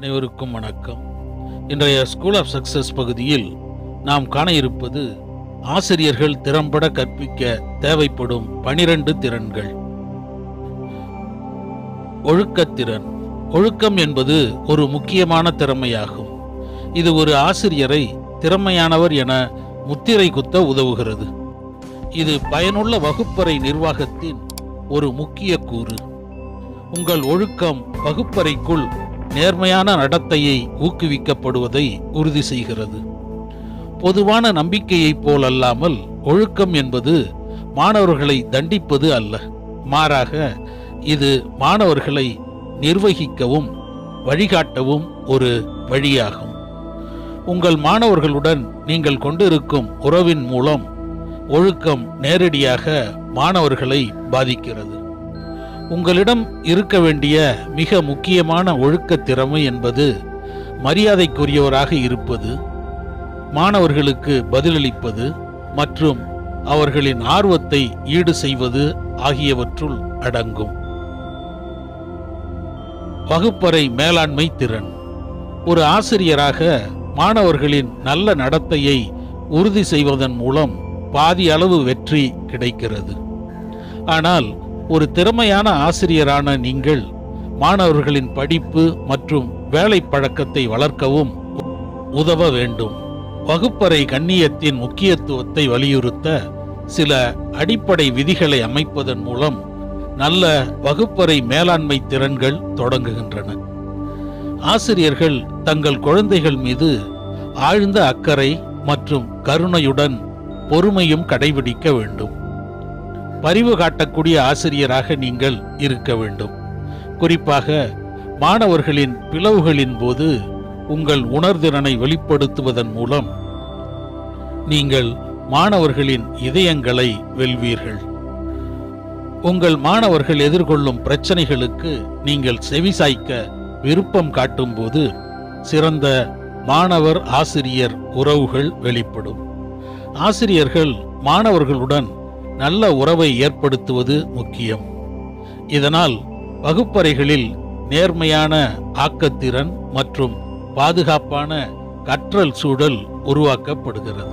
அனைவருக்கும் வணக்கம் இன்றைய ஸ்கூல் ஆஃப் சக்சஸ் பகுதியில் நாம் காண இருப்பது ஆசிரியர்கள் திறம்பட கற்பிக்க தேவைப்படும் பனிரெண்டு திறன்கள் ஒழுக்கத்திறன் ஒழுக்கம் என்பது ஒரு முக்கியமான திறமையாகும் இது ஒரு ஆசிரியரை திறமையானவர் என முத்திரை குத்த உதவுகிறது இது பயனுள்ள வகுப்பறை நிர்வாகத்தின் ஒரு முக்கிய கூறு உங்கள் ஒழுக்கம் வகுப்பறைக்குள் நேர்மையான நடத்தையை ஊக்குவிக்கப்படுவதை உறுதி செய்கிறது பொதுவான நம்பிக்கையைப் போல் அல்லாமல் ஒழுக்கம் என்பது மாணவர்களை தண்டிப்பது அல்ல மாறாக இது மாணவர்களை நிர்வகிக்கவும் வழிகாட்டவும் ஒரு வழியாகும் உங்கள் மாணவர்களுடன் நீங்கள் கொண்டிருக்கும் உறவின் மூலம் ஒழுக்கம் நேரடியாக மாணவர்களை பாதிக்கிறது உங்களிடம் இருக்க வேண்டிய மிக முக்கியமான ஒழுக்க திறமை என்பது மரியாதைக்குரியவராக இருப்பது மாணவர்களுக்கு பதிலளிப்பது மற்றும் அவர்களின் ஆர்வத்தை ஈடு செய்வது ஆகியவற்றுள் அடங்கும் வகுப்பறை மேலாண்மை திறன் ஒரு ஆசிரியராக மாணவர்களின் நல்ல நடத்தையை உறுதி செய்வதன் மூலம் பாதி அளவு வெற்றி கிடைக்கிறது ஆனால் ஒரு திறமையான ஆசிரியரான நீங்கள் மாணவர்களின் படிப்பு மற்றும் வேலை பழக்கத்தை வளர்க்கவும் உதவ வேண்டும் வகுப்பறை கண்ணியத்தின் முக்கியத்துவத்தை வலியுறுத்த சில அடிப்படை விதிகளை அமைப்பதன் மூலம் நல்ல வகுப்பறை மேலாண்மை திறன்கள் தொடங்குகின்றன ஆசிரியர்கள் தங்கள் குழந்தைகள் மீது ஆழ்ந்த அக்கறை மற்றும் கருணையுடன் பொறுமையும் கடைபிடிக்க வேண்டும் பரிவு காட்டக்கூடிய ஆசிரியராக நீங்கள் இருக்க வேண்டும் குறிப்பாக மாணவர்களின் பிளவுகளின் போது உங்கள் உணர்திறனை வெளிப்படுத்துவதன் மூலம் நீங்கள் மாணவர்களின் இதயங்களை வெல்வீர்கள் உங்கள் மாணவர்கள் எதிர்கொள்ளும் பிரச்சனைகளுக்கு நீங்கள் செவிசாய்க்க விருப்பம் காட்டும்போது சிறந்த மாணவர் ஆசிரியர் உறவுகள் வெளிப்படும் ஆசிரியர்கள் மாணவர்களுடன் நல்ல உறவை ஏற்படுத்துவது முக்கியம் இதனால் வகுப்பறைகளில் நேர்மையான ஆக்கத்திறன் மற்றும் பாதுகாப்பான கற்றல் சூழல் உருவாக்கப்படுகிறது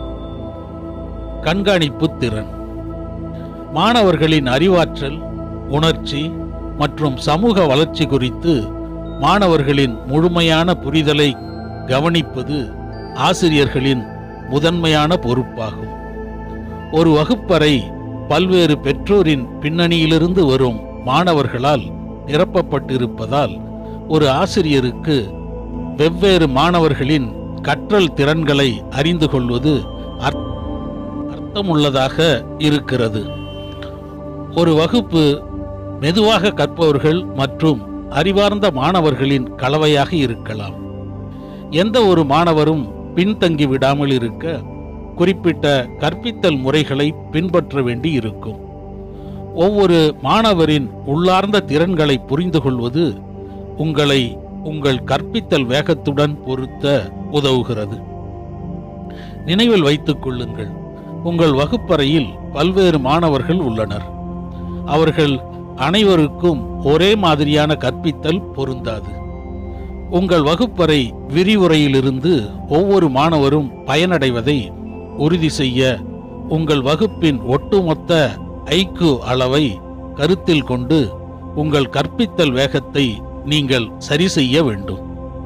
கண்காணிப்பு திறன் மாணவர்களின் அறிவாற்றல் உணர்ச்சி மற்றும் சமூக வளர்ச்சி குறித்து மாணவர்களின் முழுமையான புரிதலை கவனிப்பது ஆசிரியர்களின் முதன்மையான பொறுப்பாகும் ஒரு வகுப்பறை பல்வேறு பெற்றோரின் பின்னணியிலிருந்து வரும் மாணவர்களால் நிரப்பப்பட்டிருப்பதால் ஒரு ஆசிரியருக்கு வெவ்வேறு மாணவர்களின் கற்றல் திறன்களை அறிந்து கொள்வது அர்த்த- அர்த்தமுள்ளதாக இருக்கிறது ஒரு வகுப்பு மெதுவாக கற்பவர்கள் மற்றும் அறிவார்ந்த மாணவர்களின் கலவையாக இருக்கலாம் எந்த ஒரு மாணவரும் பின்தங்கி விடாமல் இருக்க குறிப்பிட்ட கற்பித்தல் முறைகளை பின்பற்ற வேண்டி இருக்கும் ஒவ்வொரு மாணவரின் உள்ளார்ந்த திறன்களை புரிந்து கொள்வது உங்களை உங்கள் கற்பித்தல் வேகத்துடன் பொருத்த உதவுகிறது நினைவில் வைத்துக் கொள்ளுங்கள் உங்கள் வகுப்பறையில் பல்வேறு மாணவர்கள் உள்ளனர் அவர்கள் அனைவருக்கும் ஒரே மாதிரியான கற்பித்தல் பொருந்தாது உங்கள் வகுப்பறை விரிவுரையிலிருந்து ஒவ்வொரு மாணவரும் பயனடைவதை உறுதி செய்ய உங்கள் வகுப்பின் ஒட்டுமொத்த ஐக்கு அளவை கருத்தில் கொண்டு உங்கள் கற்பித்தல் வேகத்தை நீங்கள் சரி செய்ய வேண்டும்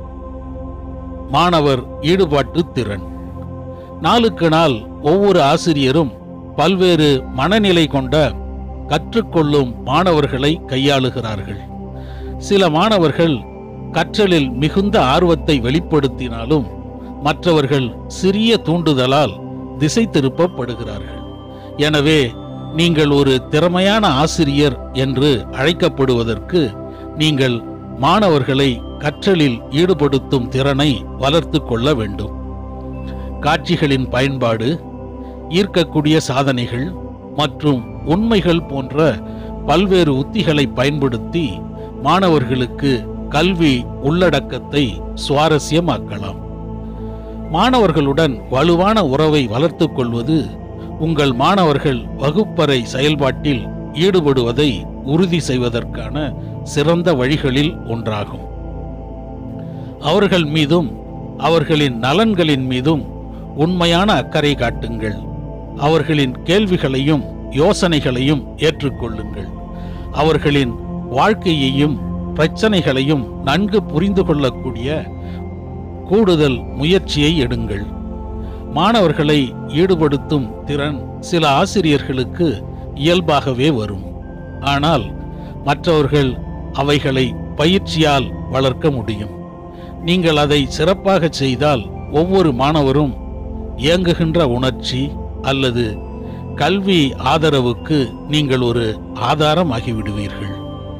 மாணவர் ஈடுபாட்டு திறன் நாளுக்கு நாள் ஒவ்வொரு ஆசிரியரும் பல்வேறு மனநிலை கொண்ட கற்றுக்கொள்ளும் மாணவர்களை கையாளுகிறார்கள் சில மாணவர்கள் கற்றலில் மிகுந்த ஆர்வத்தை வெளிப்படுத்தினாலும் மற்றவர்கள் சிறிய தூண்டுதலால் திசை திருப்பப்படுகிறார்கள் எனவே நீங்கள் ஒரு திறமையான ஆசிரியர் என்று அழைக்கப்படுவதற்கு நீங்கள் மாணவர்களை கற்றலில் ஈடுபடுத்தும் திறனை வளர்த்து கொள்ள வேண்டும் காட்சிகளின் பயன்பாடு ஈர்க்கக்கூடிய சாதனைகள் மற்றும் உண்மைகள் போன்ற பல்வேறு உத்திகளை பயன்படுத்தி மாணவர்களுக்கு கல்வி உள்ளடக்கத்தை சுவாரஸ்யமாக்கலாம் மாணவர்களுடன் வலுவான உறவை வளர்த்துக் கொள்வது உங்கள் மாணவர்கள் வகுப்பறை செயல்பாட்டில் ஈடுபடுவதை உறுதி செய்வதற்கான சிறந்த வழிகளில் ஒன்றாகும் அவர்கள் மீதும் அவர்களின் நலன்களின் மீதும் உண்மையான அக்கறை காட்டுங்கள் அவர்களின் கேள்விகளையும் யோசனைகளையும் ஏற்றுக்கொள்ளுங்கள் அவர்களின் வாழ்க்கையையும் பிரச்சனைகளையும் நன்கு புரிந்து கொள்ளக்கூடிய கூடுதல் முயற்சியை எடுங்கள் மாணவர்களை ஈடுபடுத்தும் திறன் சில ஆசிரியர்களுக்கு இயல்பாகவே வரும் ஆனால் மற்றவர்கள் அவைகளை பயிற்சியால் வளர்க்க முடியும் நீங்கள் அதை சிறப்பாக செய்தால் ஒவ்வொரு மாணவரும் இயங்குகின்ற உணர்ச்சி அல்லது கல்வி ஆதரவுக்கு நீங்கள் ஒரு ஆதாரம் ஆகிவிடுவீர்கள்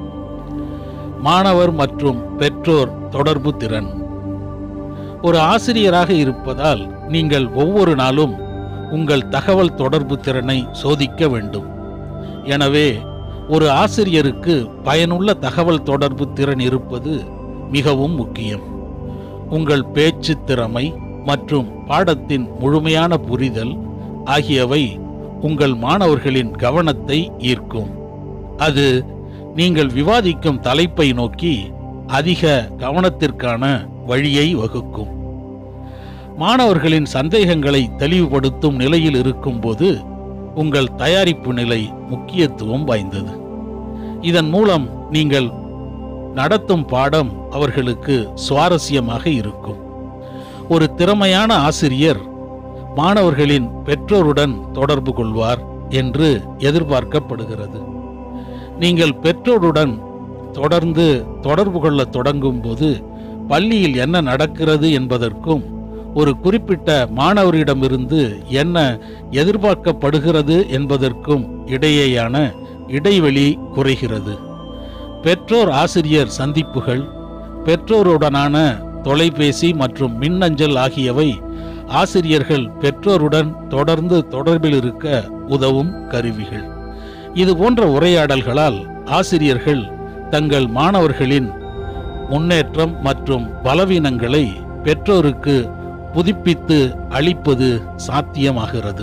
மாணவர் மற்றும் பெற்றோர் தொடர்பு திறன் ஒரு ஆசிரியராக இருப்பதால் நீங்கள் ஒவ்வொரு நாளும் உங்கள் தகவல் தொடர்பு திறனை சோதிக்க வேண்டும் எனவே ஒரு ஆசிரியருக்கு பயனுள்ள தகவல் தொடர்பு திறன் இருப்பது மிகவும் முக்கியம் உங்கள் பேச்சு திறமை மற்றும் பாடத்தின் முழுமையான புரிதல் ஆகியவை உங்கள் மாணவர்களின் கவனத்தை ஈர்க்கும் அது நீங்கள் விவாதிக்கும் தலைப்பை நோக்கி அதிக கவனத்திற்கான வழியை வகுக்கும் மாணவர்களின் சந்தேகங்களை தெளிவுபடுத்தும் நிலையில் இருக்கும்போது உங்கள் தயாரிப்பு நிலை முக்கியத்துவம் வாய்ந்தது இதன் மூலம் நீங்கள் நடத்தும் பாடம் அவர்களுக்கு சுவாரஸ்யமாக இருக்கும் ஒரு திறமையான ஆசிரியர் மாணவர்களின் பெற்றோருடன் தொடர்பு கொள்வார் என்று எதிர்பார்க்கப்படுகிறது நீங்கள் பெற்றோருடன் தொடர்ந்து தொடர்பு கொள்ள தொடங்கும் போது பள்ளியில் என்ன நடக்கிறது என்பதற்கும் ஒரு குறிப்பிட்ட மாணவரிடமிருந்து என்ன எதிர்பார்க்கப்படுகிறது என்பதற்கும் இடையேயான இடைவெளி குறைகிறது பெற்றோர் ஆசிரியர் சந்திப்புகள் பெற்றோருடனான தொலைபேசி மற்றும் மின்னஞ்சல் ஆகியவை ஆசிரியர்கள் பெற்றோருடன் தொடர்ந்து தொடர்பில் இருக்க உதவும் கருவிகள் இது போன்ற உரையாடல்களால் ஆசிரியர்கள் தங்கள் மாணவர்களின் முன்னேற்றம் மற்றும் பலவீனங்களை பெற்றோருக்கு புதுப்பித்து அளிப்பது சாத்தியமாகிறது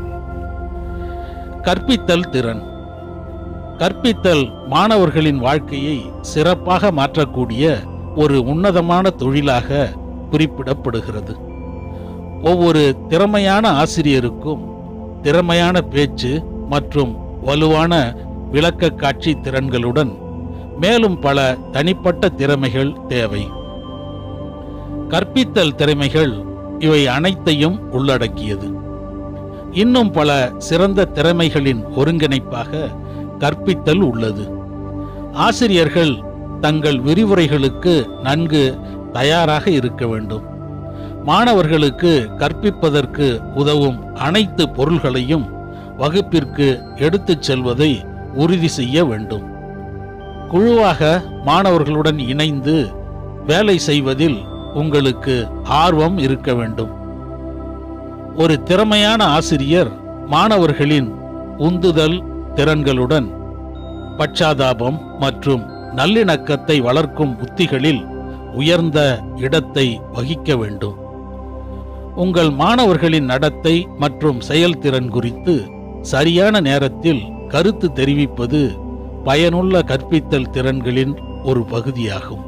கற்பித்தல் திறன் கற்பித்தல் மாணவர்களின் வாழ்க்கையை சிறப்பாக மாற்றக்கூடிய ஒரு உன்னதமான தொழிலாக குறிப்பிடப்படுகிறது ஒவ்வொரு திறமையான ஆசிரியருக்கும் திறமையான பேச்சு மற்றும் வலுவான விளக்க காட்சி திறன்களுடன் மேலும் பல தனிப்பட்ட திறமைகள் தேவை கற்பித்தல் திறமைகள் இவை அனைத்தையும் உள்ளடக்கியது இன்னும் பல சிறந்த திறமைகளின் ஒருங்கிணைப்பாக கற்பித்தல் உள்ளது ஆசிரியர்கள் தங்கள் விரிவுரைகளுக்கு நன்கு தயாராக இருக்க வேண்டும் மாணவர்களுக்கு கற்பிப்பதற்கு உதவும் அனைத்து பொருள்களையும் வகுப்பிற்கு எடுத்துச் செல்வதை உறுதி செய்ய வேண்டும் குழுவாக மாணவர்களுடன் இணைந்து வேலை செய்வதில் உங்களுக்கு ஆர்வம் இருக்க வேண்டும் ஒரு திறமையான ஆசிரியர் மாணவர்களின் உந்துதல் திறன்களுடன் பச்சாதாபம் மற்றும் நல்லிணக்கத்தை வளர்க்கும் உத்திகளில் உயர்ந்த இடத்தை வகிக்க வேண்டும் உங்கள் மாணவர்களின் நடத்தை மற்றும் செயல்திறன் குறித்து சரியான நேரத்தில் கருத்து தெரிவிப்பது பயனுள்ள கற்பித்தல் திறன்களின் ஒரு பகுதியாகும்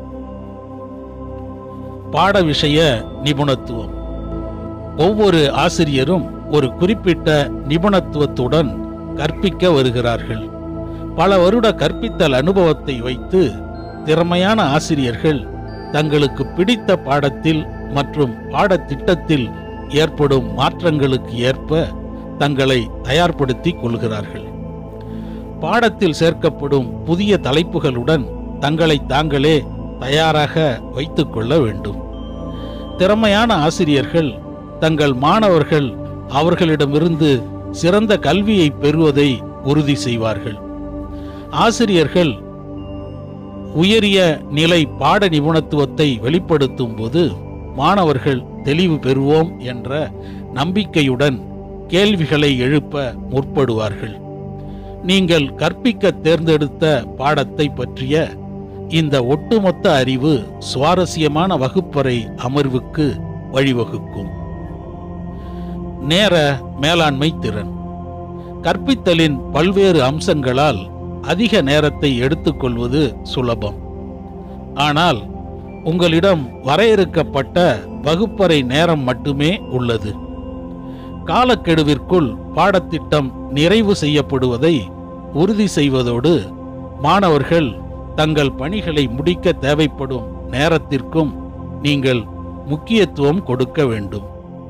பாட விஷய நிபுணத்துவம் ஒவ்வொரு ஆசிரியரும் ஒரு குறிப்பிட்ட நிபுணத்துவத்துடன் கற்பிக்க வருகிறார்கள் பல வருட கற்பித்தல் அனுபவத்தை வைத்து திறமையான ஆசிரியர்கள் தங்களுக்கு பிடித்த பாடத்தில் மற்றும் பாடத்திட்டத்தில் ஏற்படும் மாற்றங்களுக்கு ஏற்ப தங்களை தயார்படுத்திக் கொள்கிறார்கள் பாடத்தில் சேர்க்கப்படும் புதிய தலைப்புகளுடன் தங்களை தாங்களே தயாராக வைத்துக் கொள்ள வேண்டும் திறமையான ஆசிரியர்கள் தங்கள் மாணவர்கள் அவர்களிடமிருந்து சிறந்த கல்வியை பெறுவதை உறுதி செய்வார்கள் ஆசிரியர்கள் உயரிய நிலை பாட நிபுணத்துவத்தை வெளிப்படுத்தும் போது மாணவர்கள் தெளிவு பெறுவோம் என்ற நம்பிக்கையுடன் கேள்விகளை எழுப்ப முற்படுவார்கள் நீங்கள் கற்பிக்க தேர்ந்தெடுத்த பாடத்தை பற்றிய இந்த ஒட்டுமொத்த அறிவு சுவாரஸ்யமான வகுப்பறை அமர்வுக்கு வழிவகுக்கும் நேர மேலாண்மை திறன் கற்பித்தலின் பல்வேறு அம்சங்களால் அதிக நேரத்தை எடுத்துக்கொள்வது சுலபம் ஆனால் உங்களிடம் வரையறுக்கப்பட்ட வகுப்பறை நேரம் மட்டுமே உள்ளது காலக்கெடுவிற்குள் பாடத்திட்டம் நிறைவு செய்யப்படுவதை உறுதி செய்வதோடு மாணவர்கள் தங்கள் பணிகளை முடிக்க தேவைப்படும் நேரத்திற்கும் நீங்கள் முக்கியத்துவம் கொடுக்க வேண்டும்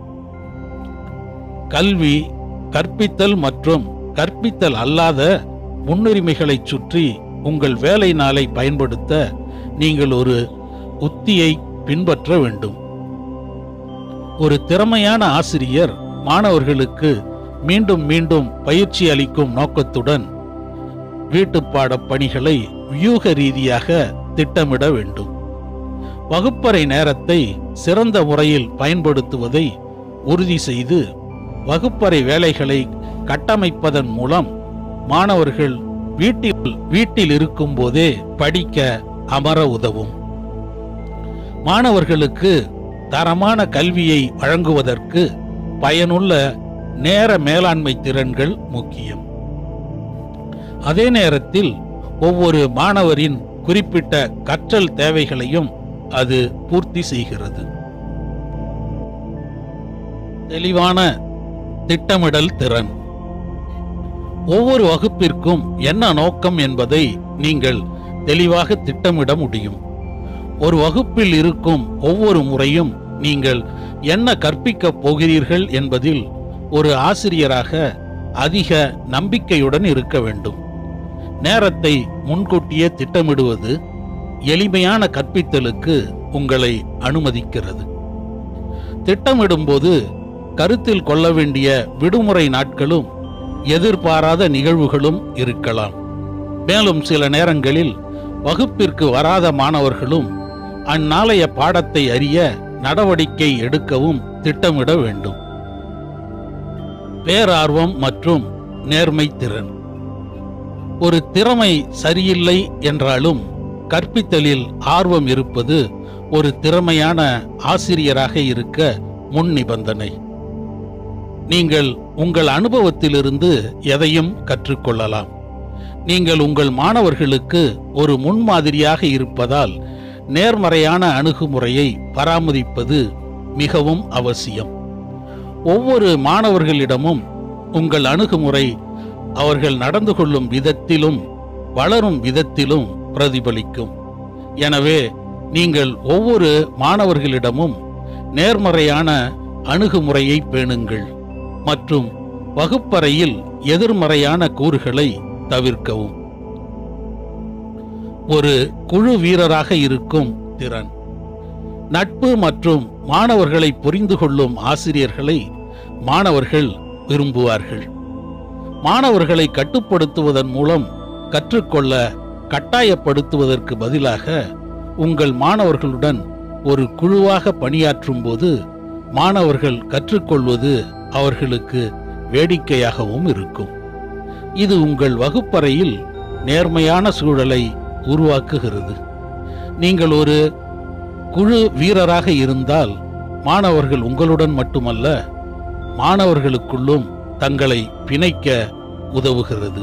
கல்வி கற்பித்தல் மற்றும் கற்பித்தல் அல்லாத முன்னுரிமைகளைச் சுற்றி உங்கள் வேலை நாளை பயன்படுத்த நீங்கள் ஒரு உத்தியை பின்பற்ற வேண்டும் ஒரு திறமையான ஆசிரியர் மாணவர்களுக்கு மீண்டும் மீண்டும் பயிற்சி அளிக்கும் நோக்கத்துடன் வீட்டுப்பாடப் பணிகளை வியூக ரீதியாக திட்டமிட வேண்டும் வகுப்பறை நேரத்தை சிறந்த முறையில் பயன்படுத்துவதை உறுதி செய்து வகுப்பறை வேலைகளை கட்டமைப்பதன் மூலம் மாணவர்கள் வீட்டில் வீட்டில் இருக்கும்போதே படிக்க அமர உதவும் மாணவர்களுக்கு தரமான கல்வியை வழங்குவதற்கு பயனுள்ள நேர மேலாண்மை திறன்கள் முக்கியம் அதே நேரத்தில் ஒவ்வொரு மாணவரின் குறிப்பிட்ட கற்றல் தேவைகளையும் அது பூர்த்தி செய்கிறது தெளிவான திட்டமிடல் திறன் ஒவ்வொரு வகுப்பிற்கும் என்ன நோக்கம் என்பதை நீங்கள் தெளிவாக திட்டமிட முடியும் ஒரு வகுப்பில் இருக்கும் ஒவ்வொரு முறையும் நீங்கள் என்ன கற்பிக்கப் போகிறீர்கள் என்பதில் ஒரு ஆசிரியராக அதிக நம்பிக்கையுடன் இருக்க வேண்டும் நேரத்தை முன்கூட்டியே திட்டமிடுவது எளிமையான கற்பித்தலுக்கு உங்களை அனுமதிக்கிறது திட்டமிடும்போது கருத்தில் கொள்ள வேண்டிய விடுமுறை நாட்களும் எதிர்பாராத நிகழ்வுகளும் இருக்கலாம் மேலும் சில நேரங்களில் வகுப்பிற்கு வராத மாணவர்களும் அந்நாளைய பாடத்தை அறிய நடவடிக்கை எடுக்கவும் திட்டமிட வேண்டும் பேரார்வம் மற்றும் நேர்மை திறன் ஒரு திறமை சரியில்லை என்றாலும் கற்பித்தலில் ஆர்வம் இருப்பது ஒரு திறமையான ஆசிரியராக இருக்க முன் நிபந்தனை நீங்கள் உங்கள் அனுபவத்திலிருந்து எதையும் கற்றுக்கொள்ளலாம் நீங்கள் உங்கள் மாணவர்களுக்கு ஒரு முன்மாதிரியாக இருப்பதால் நேர்மறையான அணுகுமுறையை பராமரிப்பது மிகவும் அவசியம் ஒவ்வொரு மாணவர்களிடமும் உங்கள் அணுகுமுறை அவர்கள் நடந்து கொள்ளும் விதத்திலும் வளரும் விதத்திலும் பிரதிபலிக்கும் எனவே நீங்கள் ஒவ்வொரு மாணவர்களிடமும் நேர்மறையான அணுகுமுறையை பேணுங்கள் மற்றும் வகுப்பறையில் எதிர்மறையான கூறுகளை தவிர்க்கவும் ஒரு குழு வீரராக இருக்கும் திறன் நட்பு மற்றும் மாணவர்களை புரிந்து கொள்ளும் ஆசிரியர்களை மாணவர்கள் விரும்புவார்கள் மாணவர்களை கட்டுப்படுத்துவதன் மூலம் கற்றுக்கொள்ள கட்டாயப்படுத்துவதற்கு பதிலாக உங்கள் மாணவர்களுடன் ஒரு குழுவாக பணியாற்றும் போது மாணவர்கள் கற்றுக்கொள்வது அவர்களுக்கு வேடிக்கையாகவும் இருக்கும் இது உங்கள் வகுப்பறையில் நேர்மையான சூழலை உருவாக்குகிறது நீங்கள் ஒரு குழு வீரராக இருந்தால் மாணவர்கள் உங்களுடன் மட்டுமல்ல மாணவர்களுக்குள்ளும் தங்களை பிணைக்க உதவுகிறது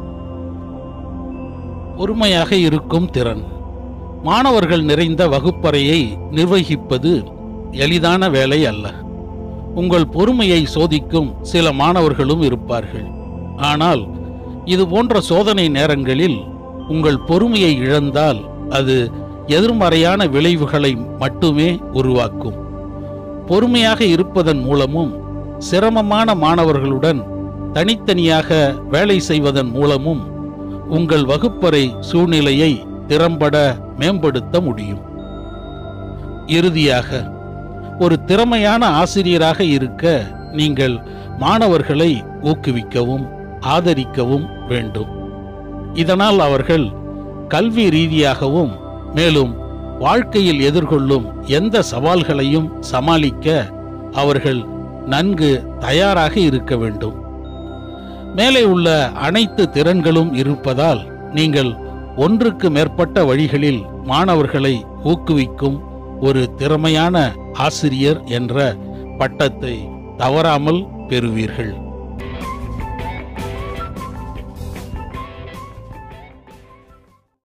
பொறுமையாக இருக்கும் திறன் மாணவர்கள் நிறைந்த வகுப்பறையை நிர்வகிப்பது எளிதான வேலை அல்ல உங்கள் பொறுமையை சோதிக்கும் சில மாணவர்களும் இருப்பார்கள் ஆனால் இது போன்ற சோதனை நேரங்களில் உங்கள் பொறுமையை இழந்தால் அது எதிர்மறையான விளைவுகளை மட்டுமே உருவாக்கும் பொறுமையாக இருப்பதன் மூலமும் சிரமமான மாணவர்களுடன் தனித்தனியாக வேலை செய்வதன் மூலமும் உங்கள் வகுப்பறை சூழ்நிலையை திறம்பட மேம்படுத்த முடியும் இறுதியாக ஒரு திறமையான ஆசிரியராக இருக்க நீங்கள் மாணவர்களை ஊக்குவிக்கவும் ஆதரிக்கவும் வேண்டும் இதனால் அவர்கள் கல்வி ரீதியாகவும் மேலும் வாழ்க்கையில் எதிர்கொள்ளும் எந்த சவால்களையும் சமாளிக்க அவர்கள் நன்கு தயாராக இருக்க வேண்டும் மேலே உள்ள அனைத்து திறன்களும் இருப்பதால் நீங்கள் ஒன்றுக்கு மேற்பட்ட வழிகளில் மாணவர்களை ஊக்குவிக்கும் ஒரு திறமையான ஆசிரியர் என்ற பட்டத்தை தவறாமல் பெறுவீர்கள்